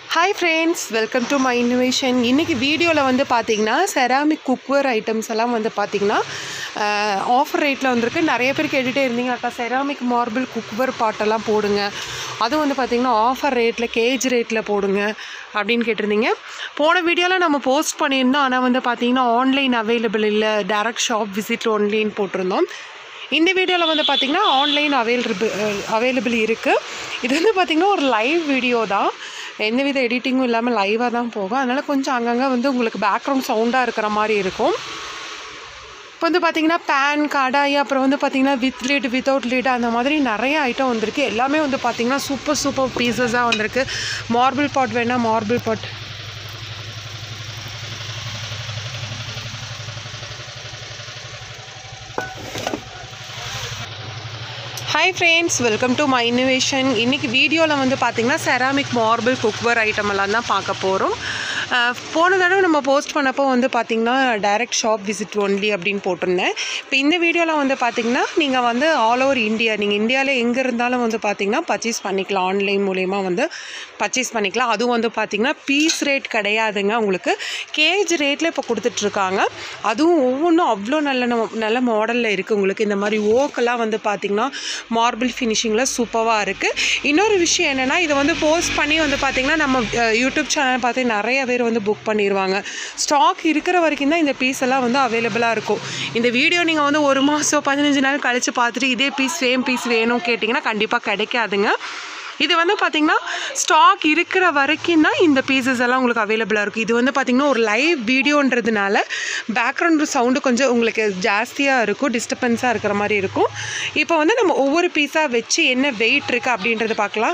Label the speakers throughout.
Speaker 1: hi friends welcome to my innovation இன்றைக்கி வீடியோவில் வந்து பார்த்தீங்கன்னா செராமிக் குக்வேர் ஐட்டம்ஸ் எல்லாம் வந்து பார்த்தீங்கன்னா ஆஃபர் ரேட்டில் வந்திருக்கு நிறைய பேர் கேட்டுகிட்டே இருந்தீங்க அக்கா செராமிக் மார்பிள் குக்வேர் பாட்டெல்லாம் போடுங்க அதுவும் வந்து பார்த்தீங்கன்னா ஆஃபர் ரேட்டில் கேஜ் ரேட்டில் போடுங்க அப்படின்னு கேட்டிருந்தீங்க போன வீடியோவில் நம்ம போஸ்ட் பண்ணியிருந்தோம் ஆனால் வந்து பார்த்தீங்கன்னா ஆன்லைன் அவைலபிள் இல்லை டேரக்ட் ஷாப் விசிட் ஒன்லின்னு போட்டிருந்தோம் இந்த வீடியோவில் வந்து பார்த்திங்கன்னா ஆன்லைன் அவைலபிள் அவைலபிள் இருக்குது இது வந்து பார்த்திங்கன்னா ஒரு லைவ் வீடியோ தான் எந்தவித எடிட்டிங்கும் இல்லாமல் லைவாக தான் போகும் அதனால் கொஞ்சம் அங்கங்கே வந்து உங்களுக்கு பேக்ரவுண்ட் சவுண்டாக இருக்கிற மாதிரி இருக்கும் இப்போ வந்து பார்த்திங்கன்னா பேன் கடாய் அப்புறம் வந்து பார்த்திங்கன்னா வித் லீட் வித்தவுட் லீட் அந்த மாதிரி நிறைய ஐட்டம் வந்திருக்கு எல்லாமே வந்து பார்த்திங்கன்னா சூப்பர் சூப்பர் பீசஸாக வந்திருக்கு மார்பிள் பாட் வேணால் marble pot hi friends welcome to my innovation இன்றைக்கி வீடியோவில் வந்து பார்த்திங்கன்னா செராமிக் மார்பிள் குக்வேர் ஐட்டம் எல்லாம் தான் பார்க்க போகிறோம் போன தடவை நம்ம போஸ்ட் பண்ணப்போ வந்து பார்த்திங்கன்னா டைரக்ட் ஷாப் விசிட் ஒன்லி அப்படின்னு போட்டிருந்தேன் இப்போ இந்த வீடியோவில் வந்து பார்த்திங்கன்னா நீங்கள் வந்து ஆல் ஓவர் இந்தியா நீங்கள் இந்தியாவில் எங்கே இருந்தாலும் வந்து பார்த்திங்கன்னா பர்ச்சேஸ் பண்ணிக்கலாம் ஆன்லைன் மூலயமா வந்து பர்ச்சேஸ் பண்ணிக்கலாம் அதுவும் வந்து பார்த்திங்கன்னா பீஸ் ரேட் கிடையாதுங்க உங்களுக்கு கேஜ் ரேட்டில் இப்போ கொடுத்துட்ருக்காங்க அதுவும் ஒவ்வொன்றும் அவ்வளோ நல்ல ந- நல்ல மாடலில் இருக்குது உங்களுக்கு இந்த மாதிரி ஓக்கெல்லாம் வந்து பார்த்திங்கன்னா மார்பிள் ஃபினிஷிங்கில் சூப்பராக இருக்குது இன்னொரு விஷயம் என்னென்னா இதை வந்து போஸ்ட் பண்ணி வந்து பார்த்திங்கன்னா நம்ம அஹ், யூடியூப் சேனல் பார்த்து நிறைய பேர் வந்து புக் பண்ணிடுவாங்க ஸ்டாக் இருக்கிற வரைக்கும் தான் இந்த பீஸ் எல்லாம் வந்து அவைலபிளாக இருக்கும் இந்த வீடியோ நீங்கள் வந்து ஒரு மாதம் பதினஞ்சு நாள் கழித்து பார்த்துட்டு இதே பீஸ் சேம் பீஸ் வேணும் கேட்டிங்கன்னா கண்டிப்பாக கிடைக்காதுங்க இது வந்து பார்த்திங்கன்னா ஸ்டாக் இருக்கிற வரைக்கும் தான் இந்த பீசஸ் எல்லாம் உங்களுக்கு அவைலபிளாக இருக்கும் இது வந்து பார்த்திங்கன்னா ஒரு லைவ் வீடியோன்றதுனால பேக்ரவுண்ட் சவுண்டு கொஞ்சம் உங்களுக்கு ஜாஸ்தியாக இருக்கும் டிஸ்டர்பன்ஸாக இருக்கிற மாதிரி இருக்கும் இப்போ வந்து நம்ம ஒவ்வொரு பீஸாக வச்சு என்ன வெயிட் இருக்குது அப்படின்றத பார்க்கலாம்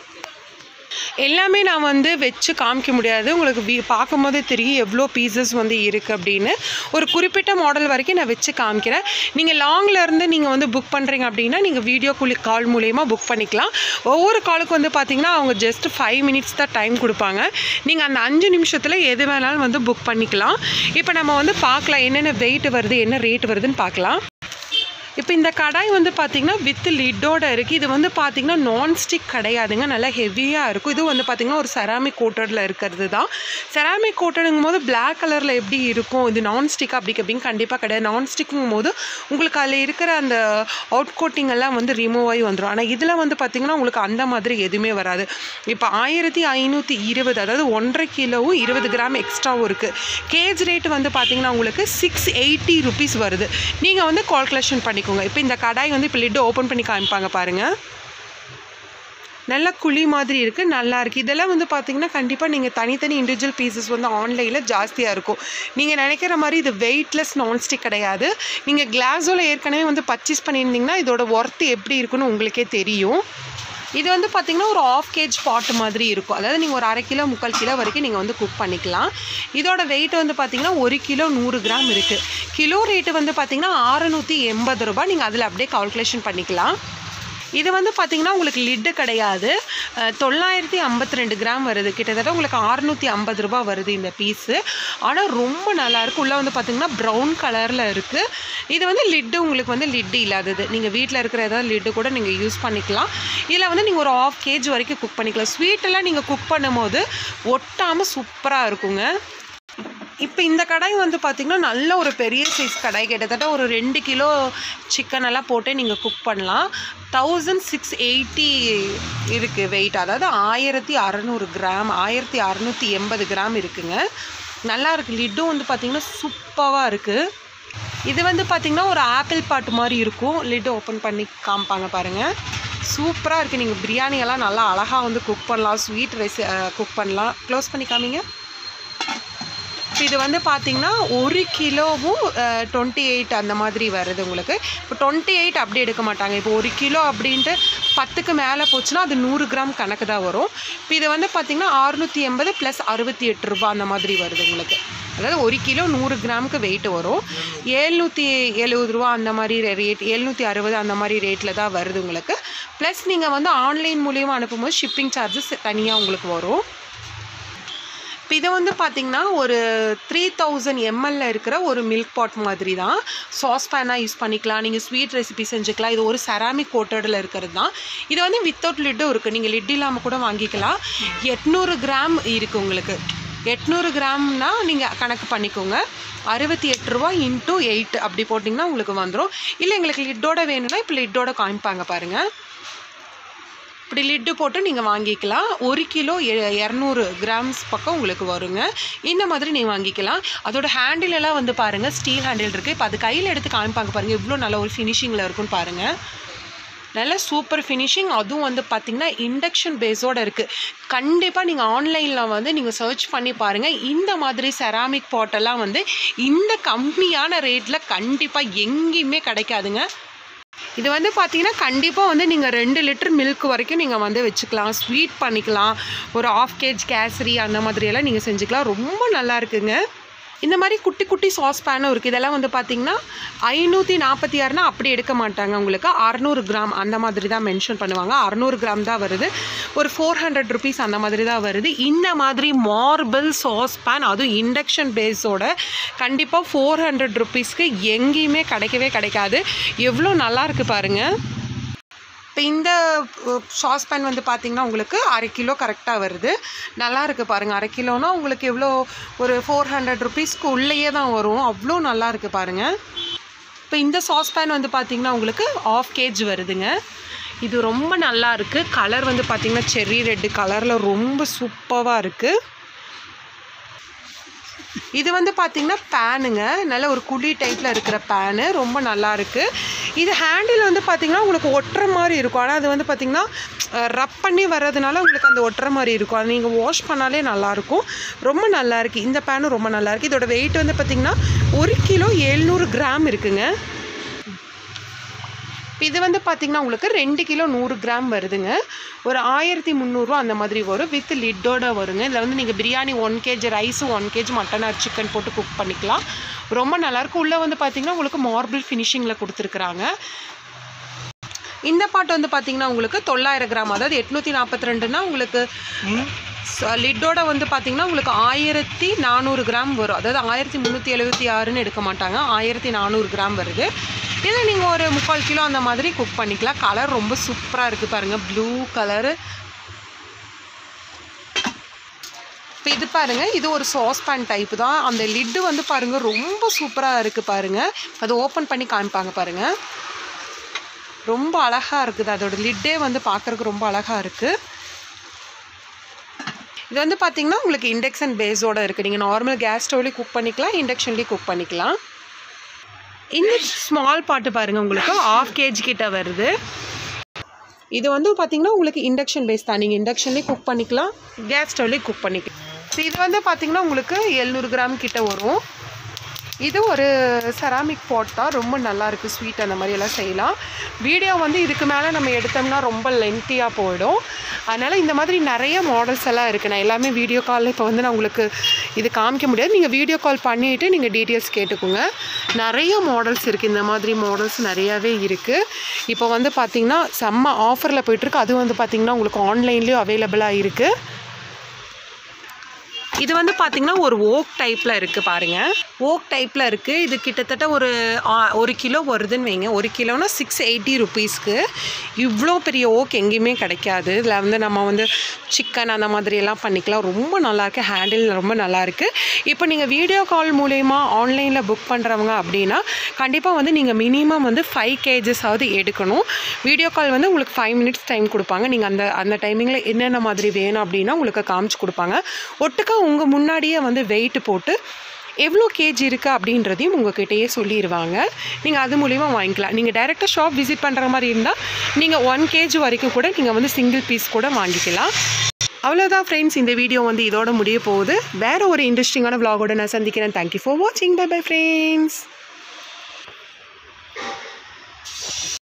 Speaker 1: எல்லாமே நான் வந்து வச்சு காமிக்க முடியாது உங்களுக்கு வீ பார்க்கும்போதே தெரியும் எவ்வளோ பீசஸ் வந்து இருக்குது அப்படின்னு ஒரு குறிப்பிட்ட மாடல் வரைக்கும் நான் வச்சு காமிக்கிறேன் நீங்கள் லாங்கில் இருந்து நீங்கள் வந்து புக் பண்ணுறீங்க அப்படின்னா நீங்கள் வீடியோ குளி கால் மூலயமா புக் பண்ணிக்கலாம் ஒவ்வொரு காலுக்கு வந்து பார்த்தீங்கன்னா அவங்க ஜஸ்ட் ஃபைவ் மினிட்ஸ் தான் டைம் கொடுப்பாங்க நீங்கள் அந்த அஞ்சு நிமிஷத்தில் எது வேணாலும் வந்து புக் பண்ணிக்கலாம் இப்போ நம்ம வந்து பார்க்கலாம் என்னென்ன வெயிட் வருது என்ன ரேட் வருதுன்னு பார்க்கலாம் இப்போ இந்த கடாய் வந்து பார்த்திங்கன்னா வித் லிட்டோட இருக்குது இது வந்து பார்த்திங்கன்னா நான்ஸ்டிக் கிடையாதுங்க நல்லா ஹெவியாக இருக்கும் இது வந்து பார்த்திங்கன்னா ஒரு செராமிக் கோட்டடில் இருக்கிறது தான் செராமிக் கோட்டடுங்கும் போது பிளாக் கலரில் எப்படி இருக்கும் இது நான்ஸ்டிக் அப்படி அப்படின்னு கண்டிப்பாக கிடையாது நான்ஸ்டிக்குங்கும் போது உங்களுக்கு அதில் இருக்கிற அந்த அவுட் கோட்டிங் எல்லாம் வந்து ரிமூவ் ஆகி வந்துடும் ஆனால் இதில் வந்து பார்த்திங்கன்னா உங்களுக்கு அந்த மாதிரி எதுவுமே வராது இப்போ ஆயிரத்தி ஐநூற்றி இருபது அதாவது ஒன்றரை கிலோவும் இருபது கிராம் எக்ஸ்ட்ராவும் இருக்குது கேஜ் ரேட் வந்து பார்த்திங்கன்னா உங்களுக்கு சிக்ஸ் எயிட்டி ருபீஸ் வருது நீங்கள் வந்து கால்குலேஷன் பண்ணிக்கோங்க இப்போ இந்த கடாய் வந்து இப்போ லிட்டு ஓப்பன் பண்ணி காமிப்பாங்க பாருங்கள் நல்ல குழி மாதிரி இருக்குது நல்லா இருக்குது இதெல்லாம் வந்து பார்த்தீங்கன்னா கண்டிப்பாக நீங்கள் தனித்தனி இண்டிவிஜுவல் பீசஸ் வந்து ஆன்லைனில் ஜாஸ்தியாக இருக்கும் நீங்கள் நினைக்கிற மாதிரி இது வெயிட்லெஸ் நான்ஸ்டிக் கிடையாது நீங்கள் கிளாஸோவில் ஏற்கனவே வந்து பர்ச்சேஸ் பண்ணியிருந்தீங்கன்னா இதோட ஒர்த்து எப்படி இருக்குன்னு உங்களுக்கே தெரியும் இது வந்து பார்த்திங்கன்னா ஒரு ஆஃப் கேஜ் பாட் மாதிரி இருக்கும் அதாவது நீங்கள் ஒரு அரை கிலோ முக்கால் கிலோ வரைக்கும் நீங்கள் வந்து குக் பண்ணிக்கலாம் இதோட வெயிட் வந்து பார்த்திங்கன்னா ஒரு கிலோ நூறு கிராம் இருக்குது கிலோ ரேட்டு வந்து பார்த்திங்கன்னா அறநூற்றி எண்பது ரூபாய் நீங்கள் அதில் அப்படியே கால்குலேஷன் பண்ணிக்கலாம் இது வந்து பார்த்திங்கன்னா உங்களுக்கு லிட்டு கிடையாது அஹ், தொள்ளாயிரத்தி ஐம்பத்தி ரெண்டு கிராம் வருது கிட்டத்தட்ட உங்களுக்கு அறுநூற்றி ஐம்பது ரூபாய் வருது இந்த பீஸு ஆனால் ரொம்ப நல்லாயிருக்கு உள்ளே வந்து பார்த்திங்கன்னா ப்ரௌன் கலரில் இருக்குது இது வந்து லிட்டு உங்களுக்கு வந்து லிட்டு இல்லாதது நீங்கள் வீட்டில் இருக்கிற ஏதாவது லிட்டு கூட நீங்கள் யூஸ் பண்ணிக்கலாம் இதில் வந்து நீங்கள் ஒரு ஆஃப் கேஜ் வரைக்கும் குக் பண்ணிக்கலாம் ஸ்வீட்டெல்லாம் நீங்கள் குக் பண்ணும்போது ஒட்டாமல் சூப்பராக இருக்குங்க இப்போ இந்த கடாய் வந்து பார்த்திங்கன்னா நல்ல ஒரு பெரிய சைஸ் கடாய் கிட்டத்தட்ட ஒரு ரெண்டு கிலோ சிக்கன் எல்லாம் போட்டு நீங்கள் குக் பண்ணலாம் தௌசண்ட் சிக்ஸ் எயிட்டி இருக்குது வெயிட் அதாவது ஆயிரத்தி அறநூறு கிராம் ஆயிரத்தி அறநூற்றி எண்பது கிராம் இருக்குங்க நல்லா இருக்குது லிட்டும் வந்து பார்த்திங்கன்னா சூப்பராக இருக்குது இது வந்து பார்த்திங்கன்னா ஒரு ஆப்பிள் பாட்டு மாதிரி இருக்கும் லிட் ஓப்பன் பண்ணி காமிப்பாங்க பாருங்கள் சூப்பராக இருக்குது நீங்கள் பிரியாணி எல்லாம் நல்லா அழகாக வந்து குக் பண்ணலாம் ஸ்வீட் ரைஸ் குக் பண்ணலாம் க்ளோஸ் பண்ணி காமிங்க இப்போ இது வந்து பார்த்தீங்கன்னா ஒரு கிலோவும் டுவெண்ட்டி எயிட் அந்த மாதிரி வருது உங்களுக்கு இப்போ டுவெண்ட்டி எயிட் அப்படி எடுக்க மாட்டாங்க இப்போ ஒரு கிலோ அப்படின்ட்டு பத்துக்கு மேலே போச்சுன்னா அது நூறு கிராம் கணக்கு தான் வரும் இப்போ இது வந்து பார்த்தீங்கன்னா அறுநூற்றி எண்பது ப்ளஸ் அறுபத்தி எட்டு ரூபாய் அந்த மாதிரி வருது உங்களுக்கு அதாவது ஒரு கிலோ நூறு கிராமுக்கு வெயிட் வரும் ஏழ்நூற்றி எழுபது ரூபா அந்த மாதிரி ரேட் எழுநூற்றி அறுபது அந்த மாதிரி ரேட்டில் தான் வருது உங்களுக்கு ப்ளஸ் நீங்கள் வந்து ஆன்லைன் மூலியமாக அனுப்பும்போது ஷிப்பிங் சார்ஜஸ் தனியாக உங்களுக்கு வரும் இப்போ இது வந்து பார்த்திங்கன்னா ஒரு த்ரீ தௌசண்ட் எம்எல்ல இருக்கிற ஒரு மில்க் பாட் மாதிரி தான் சாஸ் பேனாக யூஸ் பண்ணிக்கலாம் நீங்கள் ஸ்வீட் ரெசிபி செஞ்சுக்கலாம் இது ஒரு செராமிக் கோட்டடில் இருக்கிறது தான் இது வந்து வித்தவுட் லிட்டும் இருக்குது நீங்கள் லிட் இல்லாமல் கூட வாங்கிக்கலாம் எட்நூறு கிராம் இருக்குது உங்களுக்கு எட்நூறு கிராம்னா நீங்கள் கணக்கு பண்ணிக்கோங்க அறுபத்தி எட்டு ரூபா இன்ட்டு எயிட் அப்படி போட்டிங்கன்னா உங்களுக்கு வந்துடும் இல்லை எங்களுக்கு லிட்டோட வேணும்னா இப்போ லிட்டோட காமிப்பாங்க பாருங்கள் இப்படி லிட்டு போட்டு நீங்கள் வாங்கிக்கலாம் ஒரு கிலோ எ- இரநூறு கிராம்ஸ் பக்கம் உங்களுக்கு வருங்க இந்த மாதிரி நீங்கள் வாங்கிக்கலாம் அதோட ஹேண்டில் எல்லாம் வந்து பாருங்கள் ஸ்டீல் ஹேண்டில் இருக்குது இப்போ அது கையில் எடுத்து காமிப்பாங்க பாருங்கள் இவ்வளோ நல்ல ஒரு ஃபினிஷிங்கில் இருக்குன்னு பாருங்கள் நல்ல சூப்பர் ஃபினிஷிங் அதுவும் வந்து பார்த்திங்கன்னா இண்டக்ஷன் பேஸோடு இருக்குது கண்டிப்பாக நீங்கள் ஆன்லைனில் வந்து நீங்கள் சர்ச் பண்ணி பாருங்கள் இந்த மாதிரி செராமிக் பாட்டெல்லாம் வந்து இந்த கம்மியான ரேட்டில் கண்டிப்பாக எங்கேயுமே கிடைக்காதுங்க இது வந்து பார்த்தீங்கன்னா கண்டிப்பாக வந்து நீங்கள் ரெண்டு லிட்டர் மில்க் வரைக்கும் நீங்கள் வந்து வச்சுக்கலாம் ஸ்வீட் பண்ணிக்கலாம் ஒரு ஆஃப் கேஜ் கேசரி அந்த மாதிரியெல்லாம் நீங்கள் செஞ்சுக்கலாம் ரொம்ப நல்லா இருக்குங்க இந்த மாதிரி குட்டி குட்டி சாஸ் பேனும் இருக்குது இதெல்லாம் வந்து பார்த்தீங்கன்னா ஐநூற்றி நாற்பத்தி ஆறுனா அப்படி எடுக்க மாட்டாங்க உங்களுக்கு அறநூறு கிராம் அந்த மாதிரி தான் மென்ஷன் பண்ணுவாங்க அறநூறு கிராம் தான் வருது ஒரு ஃபோர் ஹண்ட்ரட் ருபீஸ் அந்த மாதிரி தான் வருது இந்த மாதிரி மார்பிள் சாஸ் பேன் அதுவும் இண்டக்ஷன் பேஸோட கண்டிப்பாக ஃபோர் ஹண்ட்ரட் ருபீஸ்க்கு எங்கேயுமே கிடைக்கவே கிடைக்காது எவ்வளோ நல்லா இருக்குது பாருங்கள் இப்போ இந்த சாஸ் பேன் வந்து பார்த்திங்கன்னா உங்களுக்கு அரை கிலோ கரெக்டாக வருது நல்லா இருக்குது பாருங்கள் அரை கிலோனா உங்களுக்கு எவ்வளோ ஒரு ஃபோர் ஹண்ட்ரட் ருபீஸ்க்கு உள்ளேயே தான் வரும் அவ்வளோ நல்லா இருக்குது பாருங்கள் இப்போ இந்த சாஸ் பேன் வந்து பார்த்திங்கன்னா உங்களுக்கு ஆஃப் கேஜ் வருதுங்க இது ரொம்ப நல்லா இருக்குது கலர் வந்து பார்த்திங்கன்னா செர்ரி ரெட்டு கலரில் ரொம்ப சூப்பராக இருக்குது இது வந்து பார்த்திங்கன்னா பேனுங்க நல்ல ஒரு குழி டைப்பில் இருக்கிற பேனு ரொம்ப நல்லா இருக்குது இது ஹேண்டில் வந்து பார்த்திங்கன்னா உங்களுக்கு ஒட்டுற மாதிரி இருக்கும் ஆனால் அது வந்து பார்த்திங்கன்னா ரப் பண்ணி வர்றதுனால உங்களுக்கு அந்த ஒட்டுற மாதிரி இருக்கும் அது நீங்கள் வாஷ் பண்ணாலே நல்லாயிருக்கும் ரொம்ப நல்லா இருக்குது இந்த பேனும் ரொம்ப நல்லா இருக்குது இதோட வெயிட் வந்து பார்த்திங்கன்னா ஒரு கிலோ எழுநூறு கிராம் இருக்குங்க இது வந்து பார்த்திங்கன்னா உங்களுக்கு ரெண்டு கிலோ நூறு கிராம் வருதுங்க ஒரு ஆயிரத்தி முந்நூறுரூவா அந்த மாதிரி வரும் வித் லிட்டோட வருங்க இதில் வந்து நீங்கள் biryani one KG rice one KG mutton or chicken போட்டு குக் பண்ணிக்கலாம் ரொம்ப நல்லாயிருக்கும் உள்ளே வந்து பார்த்திங்கன்னா உங்களுக்கு மார்பிள் ஃபினிஷிங்கில் கொடுத்துருக்குறாங்க இந்த பாட்டு வந்து பார்த்திங்கன்னா உங்களுக்கு தொள்ளாயிரம் கிராம் அதாவது எட்நூற்றி நாற்பத்தி ரெண்டுனா உங்களுக்கு லிட்டோட வந்து பார்த்திங்கன்னா உங்களுக்கு ஆயிரத்தி நானூறு கிராம் வரும் அதாவது ஆயிரத்தி முந்நூற்றி எழுபத்தி ஆறுன்னு எடுக்க மாட்டாங்க ஆயிரத்தி நானூறு கிராம் வருது இதில் நீங்கள் ஒரு முக்கால் கிலோ அந்த மாதிரி குக் பண்ணிக்கலாம் கலர் ரொம்ப சூப்பராக இருக்குது பாருங்கள் ப்ளூ கலரு இப்போ இது பாருங்க இது ஒரு சாஸ் பேன் டைப் தான் அந்த லிட்டு வந்து பாருங்க ரொம்ப சூப்பராக இருக்குது பாருங்க அது ஓப்பன் பண்ணி காமிப்பாங்க பாருங்க ரொம்ப அழகாக இருக்குது அதோட லிட்டே வந்து பார்க்குறதுக்கு ரொம்ப அழகாக இருக்குது இது வந்து பார்த்தீங்கன்னா உங்களுக்கு இண்டக்ஷன் பேஸோட இருக்குது நீங்கள் நார்மல் கேஸ் ஸ்டவ்லேயும் குக் பண்ணிக்கலாம் இண்டக்ஷன்லேயும் குக் பண்ணிக்கலாம் இந்த ஸ்மால் பாட்டு பாருங்கள் உங்களுக்கு ஆஃப் கேஜி கிட்ட வருது இது வந்து பார்த்தீங்கன்னா உங்களுக்கு இண்டக்ஷன் பேஸ் தான் நீங்கள் இண்டக்ஷன்லேயும் குக் பண்ணிக்கலாம் கேஸ் ஸ்டவ்லேயும் குக் பண்ணிக்கலாம் So இது வந்து பார்த்தீங்கன்னா உங்களுக்கு எழுநூறு கிராம் கிட்ட வரும் இது ஒரு செராமிக் பாட் தான் ரொம்ப நல்லா இருக்குது ஸ்வீட் அந்த மாதிரி எல்லாம் செய்யலாம் வீடியோ வந்து இதுக்கு மேலே நம்ம எடுத்தோம்னா ரொம்ப லென்த்தியாக போயிடும் அதனால் இந்த மாதிரி நிறைய மாடல்ஸ் எல்லாம் இருக்குது நான் எல்லாமே வீடியோ காலில் இப்போ வந்து நான் உங்களுக்கு இது காமிக்க முடியாது நீங்கள் வீடியோ கால் பண்ணிவிட்டு நீங்கள் டீட்டெயில்ஸ் கேட்டுக்கோங்க நிறைய மாடல்ஸ் இருக்குது இந்த மாதிரி மாடல்ஸ் நிறையாவே இருக்குது இப்போ வந்து பார்த்திங்கன்னா செம்ம ஆஃபரில் போயிட்டுருக்கு அது வந்து பார்த்திங்கன்னா உங்களுக்கு ஆன்லைன்லேயும் அவைலபிளாக இருக்குது இது வந்து பார்த்திங்கன்னா ஒரு ஓக் டைப்பில் இருக்குது பாருங்கள் ஓக் டைப்பில் இருக்குது இது கிட்டத்தட்ட ஒரு ஆ- ஒரு கிலோ வருதுன்னு வைங்க ஒரு கிலோனா சிக்ஸ் எயிட்டி ருபீஸ்க்கு இவ்வளோ பெரிய ஓக் எங்கேயுமே கிடைக்காது இதில் வந்து நம்ம வந்து சிக்கன் அந்த மாதிரி எல்லாம் பண்ணிக்கலாம் ரொம்ப நல்லாயிருக்கு ஹேண்டில் ரொம்ப நல்லாயிருக்கு இப்போ நீங்கள் வீடியோ கால் மூலயமா ஆன்லைனில் புக் பண்ணுறவங்க அப்படின்னா கண்டிப்பாக வந்து நீங்கள் மினிமம் வந்து ஃபைவ் கேஜஸாவது எடுக்கணும் வீடியோ கால் வந்து உங்களுக்கு ஃபைவ் மினிட்ஸ் டைம் கொடுப்பாங்க நீங்கள் அந்த அந்த டைமிங்கில் என்னென்ன மாதிரி வேணும் அப்படின்னா உங்களுக்கு காமிச்சு கொடுப்பாங்க ஒட்டுக்கா உங்கள் முன்னாடியே வந்து வெயிட் போட்டு எவ்வளோ கேஜி இருக்குது அப்படின்றதையும் உங்ககிட்டயே சொல்லிடுவாங்க நீங்கள் அது மூலிமா வாங்கிக்கலாம் நீங்கள் டைரெக்டாக ஷாப் விசிட் பண்ணுற மாதிரி இருந்தால் நீங்கள் ஒன் கேஜி வரைக்கும் கூட நீங்கள் வந்து சிங்கிள் பீஸ் கூட வாங்கிக்கலாம் அவ்வளோதான் ஃப்ரெண்ட்ஸ் இந்த வீடியோ வந்து இதோட முடிய போகுது வேறு ஒரு இன்ட்ரெஸ்டிங்கான vlog-ஓட நான் சந்திக்கிறேன் தேங்க்யூ ஃபார் வாட்சிங் பை பை ஃப்ரெண்ட்ஸ்